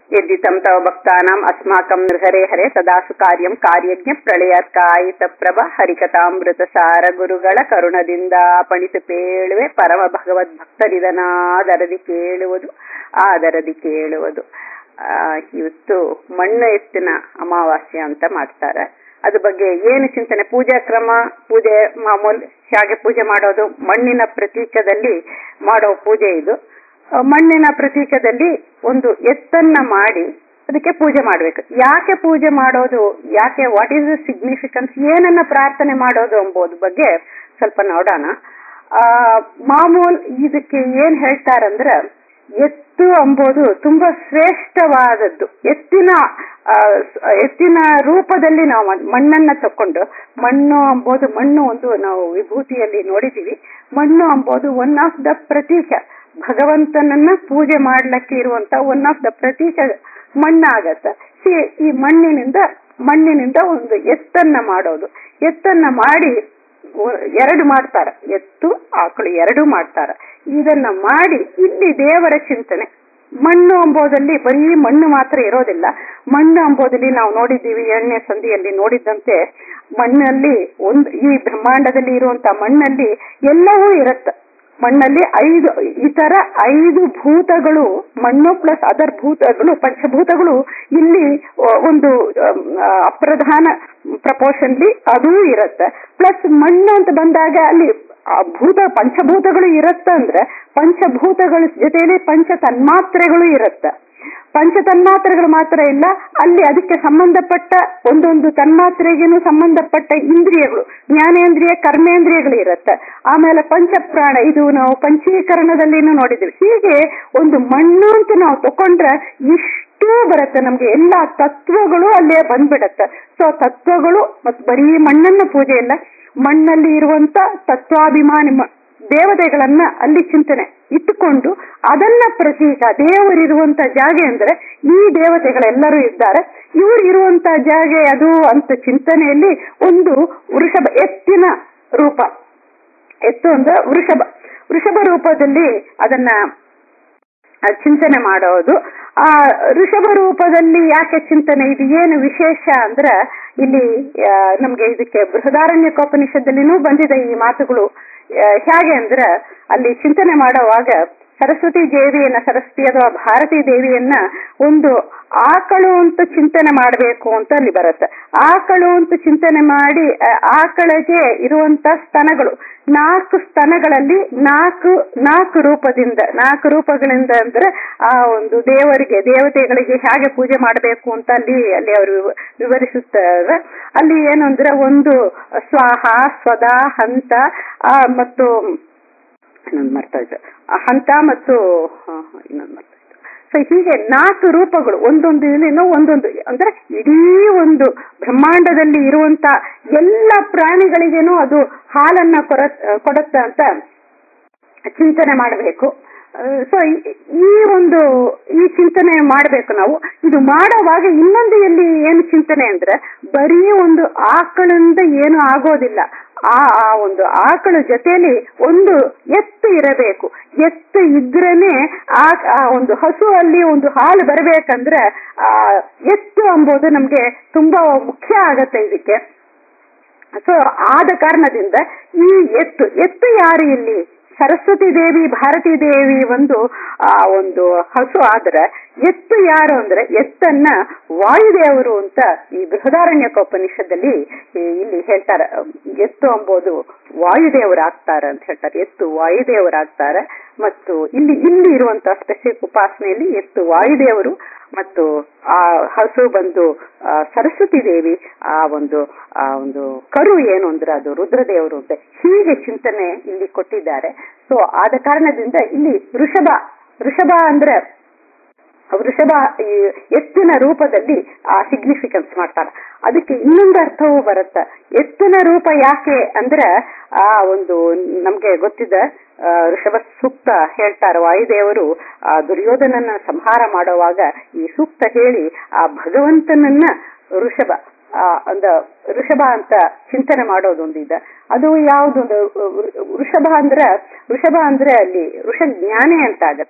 यद्दितं तव भक्तानाम् अस्माकं नृहरे हरे ಸದಾಸು ಕಾರ್ಯಂ ಕಾರ್ಯಜ್ಞ ಪ್ರಳಯರ್ಕಾಯಿತ ಪ್ರಭ ಹರಿಕಥಾಮೃತಸಾರ ಗುರುಗಳ ಕರುಣದಿಂದ ಪಣಿತು ಪೇಳುವೆ ಪರಮ ಭಗವದ್ ಭಕ್ತರಿದನಾದರದಿ ಕೇಳುವುದು ಆದರದಿ ಕೇಳುವುದು ಆ, ಇವತ್ತು ಮಣ್ಣು ಎತ್ತಿನ ಅಮಾವಾಸ್ಯ ಅಂತ ಮಾಡ್ತಾರೆ ಅದ್ರ ಬಗ್ಗೆ ಏನು ಚಿಂತನೆ ಪೂಜಾ ಕ್ರಮ ಪೂಜೆ ಮಾಮೂಲು ಹೇಗೆ ಪೂಜೆ ಮಾಡೋದು ಮಣ್ಣಿನ ಪ್ರತೀಕದಲ್ಲಿ ಮಾಡೋ ಪೂಜೆ ಇದು ಆ, ಮಣ್ಣಿನ ಪ್ರತೀಕದಲ್ಲಿ ಒಂದು ಎತ್ತನ್ನ ಮಾಡಿ ಅದಕ್ಕೆ ಪೂಜೆ ಮಾಡಬೇಕು ಯಾಕೆ ಪೂಜೆ ಮಾಡೋದು ಯಾಕೆ ವಾಟ್ ಈಸ್ ದ ಸಿಗ್ನಿಫಿಕೆನ್ಸ್ ಏನನ್ನ ಪ್ರಾರ್ಥನೆ ಮಾಡೋದು ಎಂಬುದು ಬಗ್ಗೆ ಸ್ವಲ್ಪ ನೋಡೋಣ ಆ ಮಾಮೂಲ್ ಇದಕ್ಕೆ ಏನ್ ಹೇಳ್ತಾರಂದ್ರ ಎತ್ತು ಎಂಬುದು ತುಂಬಾ ಶ್ರೇಷ್ಠವಾದದ್ದು ಎತ್ತಿನ ಆ, ಸ್- ಎತ್ತಿನ ರೂಪದಲ್ಲಿ ನಾವು ಮಣ್- ಮಣ್ಣನ್ನ ತಕೊಂಡು ಮಣ್ಣು ಎಂಬುದು ಮಣ್ಣು ಒಂದು ನಾವು ವಿಭೂತಿಯಲ್ಲಿ ನೋಡಿದೀವಿ ಮಣ್ಣು ಎಂಬುದು ಒನ್ ಆಫ್ ದ ಪ್ರತೀಕ ಭಗವಂತನನ್ನ ಪೂಜೆ ಮಾಡ್ಲಿಕ್ಕೆ ಇರುವಂತ ಒನ್ ಆಫ್ ದ ಪ್ರತೀಕ ಮಣ್ಣಾಗತ್ತ ಈ- ಈ ಮಣ್ಣಿನಿಂದ ಮಣ್ಣಿನಿಂದ ಒಂದು ಎತ್ತನ್ನ ಮಾಡೋದು ಎತ್ತನ್ನ ಮಾಡಿ ಒ- ಎರಡು ಮಾಡ್ತಾರ ಎತ್ತು ಆಕಳು ಎರಡು ಮಾಡ್ತಾರ ಇದನ್ನ ಮಾಡಿ ಇಲ್ಲಿ ದೇವರ ಚಿಂತನೆ ಮಣ್ಣು ಎಂಬುದಲ್ಲಿ ಬರೀ ಮಣ್ಣು ಮಾತ್ರ ಇರೋದಿಲ್ಲ ಮಣ್ಣು ಎಂಬುದಲ್ಲಿ ನಾವು ನೋಡಿದ್ದೀವಿ ಏಳನೇ ಸಂಧಿಯಲ್ಲಿ ನೋಡಿದ್ದಂತೆ ಮಣ್ಣಲ್ಲಿ ಒಂದು ಈ ಬ್ರಹ್ಮಾಂಡದಲ್ಲಿ ಇರುವಂತ ಮಣ್ಣಲ್ಲಿ ಎಲ್ಲವೂ ಇರುತ್ತೆ ಮಣ್ಣಲ್ಲಿ ಐದು ಇತರ ಐದು ಭೂತಗಳು ಮಣ್ಣು ಪ್ಲಸ್ ಅದರ್ ಭೂತಗಳು ಪಂಚಭೂತಗಳು ಇಲ್ಲಿ ಅಹ್, ಒಂದು ಅಹ್, ಅಪ್ರಧಾನ ಪ್ರಪೋರ್ಷನ್ಲಿ ಅದೂ ಇರುತ್ತೆ ಪ್ಲಸ್ ಮಣ್ಣು ಅಂತ ಬಂದಾಗ ಅಲ್ಲಿ ಆ ಭೂತ ಪಂಚಭೂತಗಳು ಇರುತ್ತೆ ಅಂದ್ರೆ ಪಂಚಭೂತಗಳ ಜೊತೆಯಲ್ಲಿ ಪಂಚ ತನ್ಮಾತ್ರೆಗಳು ಇರುತ್ತೆ ಪಂಚ ತನ್ಮಾತ್ರೆಗಳು ಮಾತ್ರ ಇಲ್ಲ ಅಲ್ಲಿ ಅದಕ್ಕೆ ಸಂಬಂಧಪಟ್ಟ ಒಂದೊಂದು ತನ್ಮಾತ್ರೆಗೇನು ಸಂಬಂಧಪಟ್ಟ ಇಂದ್ರಿಯಗಳು ಜ್ಞಾನೇಂದ್ರಿಯ ಕರ್ಮೇಂದ್ರಿಯಗಳು ಇರುತ್ತೆ ಆಮೇಲೆ ಪಂಚಪ್ರಾಣ ಇದು ನಾವು ಪಂಚೀಕರಣದಲ್ಲಿನೂ ನೋಡಿದ್ವಿ ಹೀಗೆ ಒಂದು ಮಣ್ಣು ಅಂತ ನಾವು ತಕೊಂಡ್ರೆ ಇಷ್ಟು ಬರುತ್ತೆ ನಮ್ಗೆ ಎಲ್ಲಾ ತತ್ವಗಳು ಅಲ್ಲೇ ಬಂದ್ಬಿಡತ್ತೆ ಸೊ ತತ್ವಗಳು ಮತ್ತು ಬರೀ ಮಣ್ಣನ್ನ ಪೂಜೆ ಇಲ್ಲ ಮಣ್ಣಲ್ಲಿ ಇರುವಂತ ತತ್ವಾಭಿಮಾನಿ ಮ- ದೇವತೆಗಳನ್ನ ಅಲ್ಲಿ ಚಿಂತನೆ ಇಟ್ಟುಕೊಂಡು ಅದನ್ನ ಪ್ರತೀಕ ದೇವರಿರುವಂತ ಜಾಗೆ ಅಂದ್ರೆ ಈ ದೇವತೆಗಳೆಲ್ಲರೂ ಇದ್ದಾರೆ ಇವರು ಇರುವಂತ ಜಾಗೆ ಅದು ಅಂತ ಚಿಂತನೆಯಲ್ಲಿ ಒಂದು ವೃಷಭ ಎತ್ತಿನ ರೂಪ ಎತ್ತು ಅಂದ್ರೆ ವೃಷಭ ವೃಷಭ ರೂಪದಲ್ಲಿ ಅದನ್ನ ಆ, ಚಿಂತನೆ ಮಾಡೋದು ಆ ಋಷಭ ರೂಪದಲ್ಲಿ ಯಾಕೆ ಚಿಂತನೆ ಇದು ಏನು ವಿಶೇಷ ಅಂದ್ರ ಇಲ್ಲಿ ಆ, ನಮ್ಗೆ ಇದಕ್ಕೆ ಬೃಹದಾರಣ್ಯಕೋಪನಿಷತ್ತಲ್ಲಿನೂ ಬಂದಿದೆ ಈ ಮಾತುಗಳು ಆ, ಹೇಗೆ ಅಂದ್ರ ಅಲ್ಲಿ ಚಿಂತನೆ ಮಾಡುವಾಗ ಸರಸ್ವತಿ ದೇವಿಯನ್ನ ಸರಸ್ವತಿ ಅಥವಾ ಭಾರತೀ ದೇವಿಯನ್ನ ಒಂದು ಆಕಳು ಅಂತ ಚಿಂತನೆ ಮಾಡಬೇಕು ಅಂತ ಅಲ್ಲಿ ಬರುತ್ತೆ ಆಕಳು ಅಂತ ಚಿಂತನೆ ಮಾಡಿ ಆ, ಆಕಳಿಗೆ ಇರುವಂತ ಸ್ತನಗಳು ನಾಲ್ಕು ಸ್ತನಗಳಲ್ಲಿ ನಾಲ್ಕು ನಾಲ್ಕು ರೂಪದಿಂದ ನಾಲ್ಕು ರೂಪಗಳಿಂದ ಅಂದ್ರೆ ಆ ಒಂದು ದೇವರಿಗೆ ದೇವತೆಗಳಿಗೆ ಹೇಗೆ ಪೂಜೆ ಮಾಡಬೇಕು ಅಂತ ಅಲ್ಲಿ ಅಲ್ಲಿ ಅವರು ವಿವ- ವಿವರಿಸುತ್ತಾರೆ ಅಲ್ಲಿ ಏನು ಅಂದ್ರೆ ಒಂದು ಸ್ವಾಹ ಸ್ವದ ಹಂತ ಆ, ಮತ್ತು ಇನ್ನೊಂದು ಮರ್ತಾ ಇದ್ದೆ ಆ ಹಂತ ಮತ್ತು ಆ, ಇನ್ನೊಂದು ಮರ್ತಾ ಇದ್ದೆ ಸೊ ಹೀಗೆ ನಾಲ್ಕು ರೂಪಗಳು ಒಂದೊಂದು ಇಲ್ಲಿನೂ ಒಂದೊಂದು ಅಂದ್ರೆ ಇಡೀ ಒಂದು ಬ್ರಹ್ಮಾಂಡದಲ್ಲಿ ಇರುವಂತ ಎಲ್ಲ ಪ್ರಾಣಿಗಳಿಗೇನು ಅದು ಹಾಲನ್ನ ಕೊರ ಕೊಡುತ್ತ ಅಂತ ಚಿಂತನೆ ಮಾಡಬೇಕು ಸೊ ಈ ಒಂದು ಈ ಚಿಂತನೆ ಮಾಡಬೇಕು ನಾವು ಇದು ಮಾಡುವಾಗ ಇನ್ನೊಂದು ಎಲ್ಲಿ ಏನು ಚಿಂತನೆ ಅಂದ್ರೆ ಬರೀ ಒಂದು ಆಕಳಿಂದ ಏನು ಆಗೋದಿಲ್ಲ ಆ ಆ ಒಂದು ಆಕಳ ಜೊತೆಯಲ್ಲಿ ಒಂದು ಎತ್ತು ಇರಬೇಕು ಎತ್ತು ಇದ್ರೇನೆ ಆ ಆ ಒಂದು ಹಸು ಅಲ್ಲಿ ಒಂದು ಹಾಲು ಬರಬೇಕಂದ್ರೆ ಆ ಎತ್ತು ಎಂಬುದು ನಮ್ಗೆ ತುಂಬಾ ಮುಖ್ಯ ಆಗತ್ತೆ ಇದಕ್ಕೆ ಸೊ ಆದ ಕಾರಣದಿಂದ ಈ ಎತ್ತು ಎತ್ತು ಯಾರು ಇಲ್ಲಿ ಸರಸ್ವತಿ ದೇವಿ ಭಾರತೀ ದೇವಿ ಒಂದು ಆ ಒಂದು ಹಸು ಆದ್ರೆ ಎತ್ತು ಯಾರು ಅಂದ್ರೆ ಎತ್ತನ್ನ ವಾಯುದೇವರು ಅಂತ ಈ ಬೃಹದಾರಣ್ಯಕೋಪನಿಷದಲ್ಲಿ ಈ- ಇಲ್ಲಿ ಹೇಳ್ತಾರೆ ಎತ್ತು ಎಂಬುದು ವಾಯುದೇವರಾಗ್ತಾರೆ ಅಂತ ಹೇಳ್ತಾರೆ ಎತ್ತು ವಾಯುದೇವರಾಗ್ತಾರೆ ಮತ್ತು ಇಲ್ಲಿ ಇಲ್ಲಿ ಇರುವಂತಹ ಸ್ಪೆಸಿಫಿಕ್ ಉಪಾಸನೆಯಲ್ಲಿ ಎತ್ತು ವಾಯುದೇವರು ಮತ್ತು ಆ ಹಸು ಬಂದು ಆ, ಸರಸ್ವತಿ ದೇವಿ ಆ ಒಂದು ಆ ಒಂದು ಕರು ಏನು ಅಂದ್ರೆ ಅದು ರುದ್ರದೇವರು ಅಂತ ಹೀಗೆ ಚಿಂತನೆ ಇಲ್ಲಿ ಕೊಟ್ಟಿದ್ದಾರೆ ಸೊ ಆದ ಕಾರಣದಿಂದ ಇಲ್ಲಿ ವೃಷಭ ವೃಷಭ ಅಂದ್ರೆ ವೃಷಭ ಈ ಎತ್ತಿನ ರೂಪದಲ್ಲಿ ಆ ಸಿಗ್ನಿಫಿಕೆನ್ಸ್ ಮಾಡ್ತಾರೆ ಅದಕ್ಕೆ ಇನ್ನೊಂದು ಅರ್ಥವೂ ಬರುತ್ತೆ ಎತ್ತಿನ ರೂಪ ಯಾಕೆ ಅಂದ್ರೆ ಆ ಒಂದು ನಮ್ಗೆ ಗೊತ್ತಿದೆ ಆ, ಋಷಭ ಸೂಕ್ತ ಹೇಳ್ತಾರೆ ವಾಯುದೇವರು ಆ ದುರ್ಯೋಧನನ ಸಂಹಾರ ಮಾಡುವಾಗ ಈ ಸೂಕ್ತ ಹೇಳಿ ಆ ಭಗವಂತನನ್ನ ಋಷಭ ಆ, ಅಂದ ಋಷಭ ಅಂತ ಚಿಂತನೆ ಮಾಡೋದು ಒಂದಿದೆ ಅದು ಯಾವ್ದು ಒಂದು ವೃಷಭ ಅಂದ್ರೆ ವೃಷಭ ಅಂದ್ರೆ ಅಲ್ಲಿ ಋಷ ಜ್ಞಾನಿ ಅಂತ ಆಗತ್ತೆ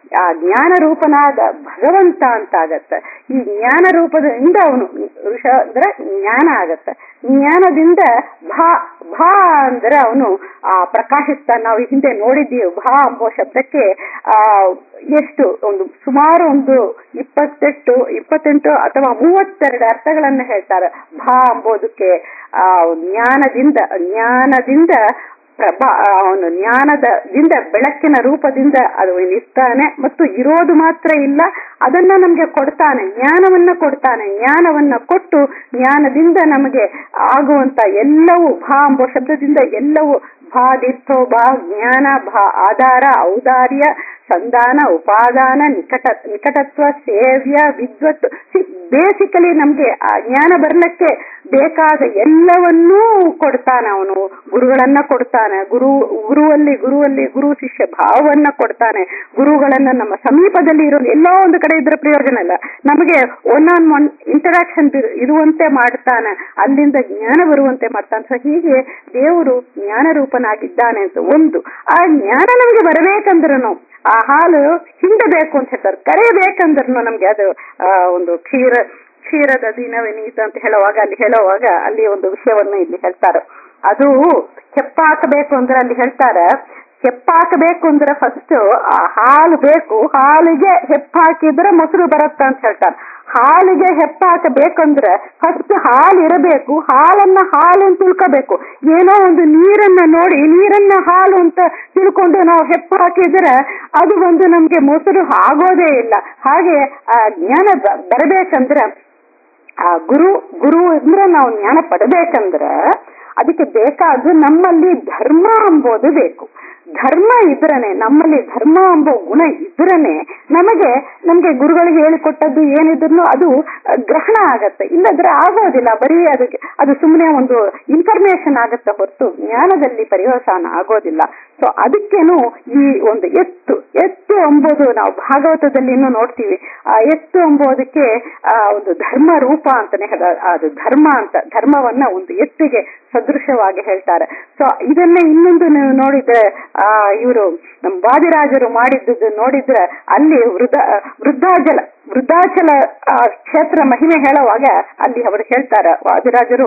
ಆ ಜ್ಞಾನ ರೂಪನಾದ ಭಗವಂತ ಅಂತ ಆಗತ್ತೆ ಈ ಜ್ಞಾನ ರೂಪದಿಂದ ಅವನು ಋಷ ಅಂದ್ರೆ ಜ್ಞಾನ ಆಗತ್ತೆ ಜ್ಞಾನದಿಂದ ಭಾ ಭಾ ಅಂದ್ರೆ ಅವನು ಆ ಪ್ರಕಾಶಿಸ್ತಾನೆ ನಾವು ಹಿಂದೆ ನೋಡಿದ್ದೀವಿ ಭಾ ಎಂಬೋ ಶಬ್ದಕ್ಕೆ ಆ ಎಷ್ಟು ಒಂದು ಸುಮಾರು ಒಂದು ಇಪ್ಪತ್ತೆಂಟು ಇಪ್ಪತ್ತೆಂಟು ಅಥವಾ ಮೂವತ್ತೆರಡು ಅರ್ಥಗಳನ್ನ ಹೇಳ್ತಾರೆ ಭಾ ಎಂಬುದಕ್ಕೆ ಆ ಜ್ಞಾನದಿಂದ ಜ್ಞಾನದಿಂದ ಪ್ರಭಾ ಅವನು ಜ್ಞಾನದಿಂದ ಬೆಳಕಿನ ರೂಪದಿಂದ ಅದು ಇರ್ತಾನೆ ಮತ್ತು ಇರೋದು ಮಾತ್ರ ಇಲ್ಲ ಅದನ್ನ ನಮ್ಗೆ ಕೊಡ್ತಾನೆ ಜ್ಞಾನವನ್ನ ಕೊಡ್ತಾನೆ ಜ್ಞಾನವನ್ನ ಕೊಟ್ಟು ಜ್ಞಾನದಿಂದ ನಮಗೆ ಆಗುವಂತ ಎಲ್ಲವೂ ಭಾ ಎಂಬ ಶಬ್ದದಿಂದ ಎಲ್ಲವೂ ಭಾ ದಿರ್ಥೋ ಭಾ ಜ್ಞಾನ ಭಾ ಆಧಾರ ಔದಾರ್ಯ ಸಂಧಾನ ಉಪಾದಾನ ನಿಕಟ ನಿಕಟತ್ವ ಸೇವ್ಯ ವಿದ್ವತ್ ಬೇಸಿಕಲಿ ನಮ್ಗೆ ಆ ಜ್ಞಾನ ಬರ್ಲಿಕ್ಕೆ ಬೇಕಾದ ಎಲ್ಲವನ್ನೂ ಕೊಡ್ತಾನೆ ಅವನು ಗುರುಗಳನ್ನ ಕೊಡ್ತಾನೆ ಗುರು ಗುರುವಲ್ಲಿ ಗುರುವಲ್ಲಿ ಗುರು ಶಿಷ್ಯ ಭಾವವನ್ನ ಕೊಡ್ತಾನೆ ಗುರುಗಳನ್ನ ನಮ್ಮ ಸಮೀಪದಲ್ಲಿ ಇರೋ ಎಲ್ಲೋ ಒಂದು ಕಡೆ ಇದ್ರೆ ಪ್ರಯೋಜನ ಇಲ್ಲ ನಮಗೆ ಒನ್ ಆನ್ ಒನ್ ಇಂಟರಾಕ್ಷನ್ ಇರುವಂತೆ ಮಾಡ್ತಾನೆ ಅಲ್ಲಿಂದ ಜ್ಞಾನ ಬರುವಂತೆ ಮಾಡ್ತಾನೆ ಸೊ ಹೀಗೆ ದೇವರು ಜ್ಞಾನ ರೂಪನಾಗಿದ್ದಾನೆ ಅಂತ ಒಂದು ಆ ಜ್ಞಾನ ನಮಗೆ ಬರಬೇಕಂದ್ರೂ ಆ ಹಾಲು ಹಿಂಡಬೇಕು ಅಂತ ಹೇಳ್ತಾರೆ ಕರೆಯಬೇಕಂದ್ರೂ ನಮ್ಗೆ ಅದು ಆ ಒಂದು ಕ್ಷೀರ ಕ್ಷೀರದ ದಿನವೆನೀತ ಅಂತ ಹೇಳುವಾಗ ಅಲ್ಲಿ ಹೇಳುವಾಗ ಅಲ್ಲಿ ಒಂದು ವಿಷಯವನ್ನು ಇಲ್ಲಿ ಹೇಳ್ತಾರೆ ಅದು ಕೆಪ್ಪಾಕಬೇಕು ಅಂದ್ರೆ ಅಲ್ಲಿ ಹೇಳ್ತಾರೆ ಹೆಪ್ಪಾಕಬೇಕು ಅಂದ್ರೆ ಫಸ್ಟ್ ಆ ಹಾಲು ಬೇಕು ಹಾಲಿಗೆ ಹೆಪ್ಪಾಕಿದ್ರೆ ಮೊಸರು ಬರುತ್ತ ಅಂತ ಹೇಳ್ತಾರೆ ಹಾಲಿಗೆ ಹೆಪ್ಪಾಕಬೇಕಂದ್ರೆ ಫಸ್ಟ್ ಹಾಲು ಇರಬೇಕು ಹಾಲನ್ನ ಹಾಲು ಅಂತ ತಿಳ್ಕೋಬೇಕು ಏನೋ ಒಂದು ನೀರನ್ನ ನೋಡಿ ನೀರನ್ನ ಹಾಲು ಅಂತ ತಿಳ್ಕೊಂಡು ನಾವು ಹೆಪ್ಪು ಹಾಕಿದ್ರೆ ಅದು ಒಂದು ನಮ್ಗೆ ಮೊಸರು ಆಗೋದೇ ಇಲ್ಲ ಹಾಗೆ ಆ ಜ್ಞಾನ ಬರಬೇಕಂದ್ರೆ ಆ ಗುರು ಗುರು ಅಂದ್ರೆ ನಾವು ಜ್ಞಾನ ಪಡಬೇಕಂದ್ರ ಅದಕ್ಕೆ ಬೇಕಾದ ನಮ್ಮಲ್ಲಿ ಧರ್ಮ ಎಂಬುದು ಬೇಕು ಧರ್ಮ ಇದ್ರನೆ ನಮ್ಮಲ್ಲಿ ಧರ್ಮ ಎಂಬ ಗುಣ ಇದ್ರನೆ ನಮಗೆ ನಮ್ಗೆ ಗುರುಗಳಿಗೆ ಹೇಳಿಕೊಟ್ಟದ್ದು ಏನಿದ್ರು ಅದು ಗ್ರಹಣ ಆಗತ್ತೆ ಇಲ್ಲದ್ರೆ ಆಗೋದಿಲ್ಲ ಬರೀ ಅದಕ್ಕೆ ಅದು ಸುಮ್ಮನೆ ಒಂದು ಇನ್ಫಾರ್ಮೇಶನ್ ಆಗತ್ತೆ ಹೊರತು ಜ್ಞಾನದಲ್ಲಿ ಪರಿವಸಾನ ಆಗೋದಿಲ್ಲ ಸೊ ಅದಕ್ಕೇನು ಈ ಒಂದು ಎತ್ತು ಎತ್ತು ಎಂಬುದು ನಾವು ಭಾಗವತದಲ್ಲಿ ಇನ್ನೂ ನೋಡ್ತೀವಿ ಆ ಎತ್ತು ಎಂಬುದಕ್ಕೆ ಆ ಒಂದು ಧರ್ಮ ರೂಪ ಅಂತಾನೆ ಅದು ಧರ್ಮ ಅಂತ ಧರ್ಮವನ್ನ ಒಂದು ಎತ್ತಿಗೆ ಸದೃಶವಾಗಿ ಹೇಳ್ತಾರೆ ಸೊ ಇದನ್ನ ಇನ್ನೊಂದು ನೀವು ನೋಡಿದ್ರೆ ಆ ಇವರು ನಮ್ಮ ವಾದಿರಾಜರು ಮಾಡಿದ್ದು ನೋಡಿದ್ರೆ ಅಲ್ಲಿ ವೃದ್ಧ ವೃದ್ಧಾಚಲ ವೃದ್ಧಾಚಲ ಕ್ಷೇತ್ರ ಮಹಿಮೆ ಹೇಳುವಾಗ ಅಲ್ಲಿ ಅವರು ಹೇಳ್ತಾರೆ ವಾದಿರಾಜರು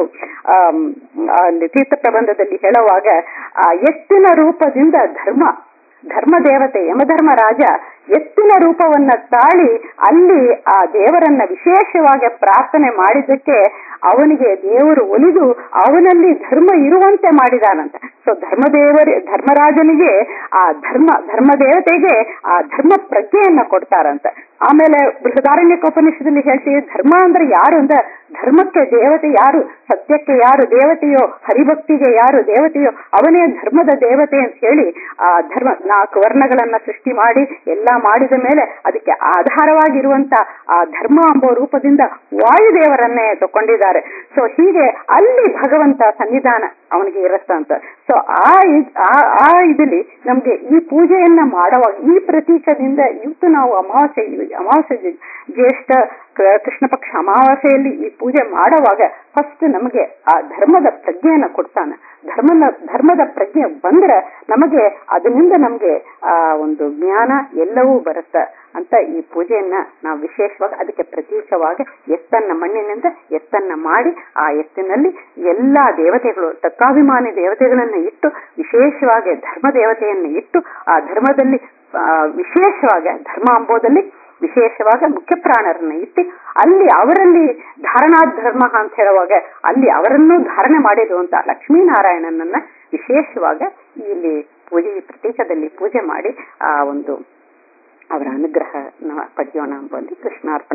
ಅಲ್ಲಿ ತೀರ್ಥ ಪ್ರಬಂಧದಲ್ಲಿ ಹೇಳುವಾಗ ಆ ಎತ್ತಿನ ರೂಪದಿಂದ ಧರ್ಮ ಧರ್ಮ ದೇವತೆ ಯಮಧರ್ಮ ರಾಜ ಎತ್ತಿನ ರೂಪವನ್ನ ತಾಳಿ ಅಲ್ಲಿ ಆ ದೇವರನ್ನ ವಿಶೇಷವಾಗಿ ಪ್ರಾರ್ಥನೆ ಮಾಡಿದ್ದಕ್ಕೆ ಅವನಿಗೆ ದೇವರು ಒಲಿದು ಅವನಲ್ಲಿ ಧರ್ಮ ಇರುವಂತೆ ಮಾಡಿದಾನಂತ ಸೊ ಧರ್ಮದೇವರ ಧರ್ಮರಾಜನಿಗೆ ಆ ಧರ್ಮ ಧರ್ಮ ದೇವತೆಗೆ ಆ ಧರ್ಮ ಪ್ರಜ್ಞೆಯನ್ನ ಕೊಡ್ತಾರಂತ ಆಮೇಲೆ ಬೃಹದಾರಣ್ಯಕೋಪನಿಷದಲ್ಲಿ ಹೇಳ್ತೀವಿ ಧರ್ಮ ಅಂದ್ರೆ ಯಾರು ಅಂದ್ರೆ ಧರ್ಮಕ್ಕೆ ದೇವತೆ ಯಾರು ಸತ್ಯಕ್ಕೆ ಯಾರು ದೇವತೆಯೋ ಹರಿಭಕ್ತಿಗೆ ಯಾರು ದೇವತೆಯೋ ಅವನೇ ಧರ್ಮದ ದೇವತೆ ಅಂತ ಹೇಳಿ ಆ ಧರ್ಮ ನಾಲ್ಕು ವರ್ಣಗಳನ್ನ ಸೃಷ್ಟಿ ಮಾಡಿ ಎಲ್ಲಾ ಮಾಡಿದ ಮೇಲೆ ಅದಕ್ಕೆ ಆಧಾರವಾಗಿರುವಂತ ಆ ಧರ್ಮ ಎಂಬ ರೂಪದಿಂದ ವಾಯುದೇವರನ್ನೇ ತಕೊಂಡಿದ್ದಾರೆ ಸೊ ಹೀಗೆ ಅಲ್ಲಿ ಭಗವಂತ ಸನ್ನಿಧಾನ ಅವನಿಗೆ ಇರತ್ತಂತ ಸೊ ಆ ಆ ಇದಲ್ಲಿ ನಮ್ಗೆ ಈ ಪೂಜೆಯನ್ನ ಮಾಡುವಾಗ ಈ ಪ್ರತೀಕದಿಂದ ಇವತ್ತು ನಾವು ಅಮಾವಾಸ್ಯೆ ಅಮಾವಾಸ್ಯೆ ಜ್ಯೇಷ್ಠ ಕೃಷ್ಣ ಪಕ್ಷ ಅಮಾವಾಸ್ಯೆಯಲ್ಲಿ ಈ ಪೂಜೆ ಮಾಡುವಾಗ ಫಸ್ಟ್ ನಮಗೆ ಆ ಧರ್ಮದ ಪ್ರಜ್ಞೆಯನ್ನ ಕೊಡ್ತಾನೆ ಧರ್ಮದ ಧರ್ಮದ ಪ್ರಜ್ಞೆ ಬಂದ್ರೆ ನಮಗೆ ಅದರಿಂದ ನಮ್ಗೆ ಆ ಒಂದು ಜ್ಞಾನ ಎಲ್ಲವೂ ಬರುತ್ತೆ ಅಂತ ಈ ಪೂಜೆಯನ್ನ ನಾವು ವಿಶೇಷವಾಗಿ ಅದಕ್ಕೆ ಪ್ರತೀಕವಾಗಿ ಎತ್ತನ್ನ ಮಣ್ಣಿನಿಂದ ಎತ್ತನ್ನ ಮಾಡಿ ಆ ಎತ್ತಿನಲ್ಲಿ ಎಲ್ಲಾ ದೇವತೆಗಳು ತತ್ವಾಭಿಮಾನಿ ದೇವತೆಗಳನ್ನ ಇಟ್ಟು ವಿಶೇಷವಾಗಿ ಧರ್ಮ ದೇವತೆಯನ್ನ ಇಟ್ಟು ಆ ಧರ್ಮದಲ್ಲಿ ವಿಶೇಷವಾಗಿ ಧರ್ಮ ಅಂಬೋದಲ್ಲಿ ವಿಶೇಷವಾಗಿ ಮುಖ್ಯ ಪ್ರಾಣರನ್ನ ಇಟ್ಟು ಅಲ್ಲಿ ಅವರಲ್ಲಿ ಧಾರಣಾ ಧರ್ಮ ಅಂತ ಹೇಳುವಾಗ ಅಲ್ಲಿ ಅವರನ್ನು ಧಾರಣೆ ಮಾಡಿದ್ರು ಅಂತ ಲಕ್ಷ್ಮೀನಾರಾಯಣನನ್ನ ವಿಶೇಷವಾಗಿ ಇಲ್ಲಿ ಪೂಜೆ ಪ್ರತೀಕದಲ್ಲಿ ಪೂಜೆ ಮಾಡಿ ಆ ಒಂದು ಅವರ ಅನುಗ್ರಹ ಪಡೆಯೋಣ ಎಂಬಲ್ಲಿ ಕೃಷ್ಣಾರ್ಪಣ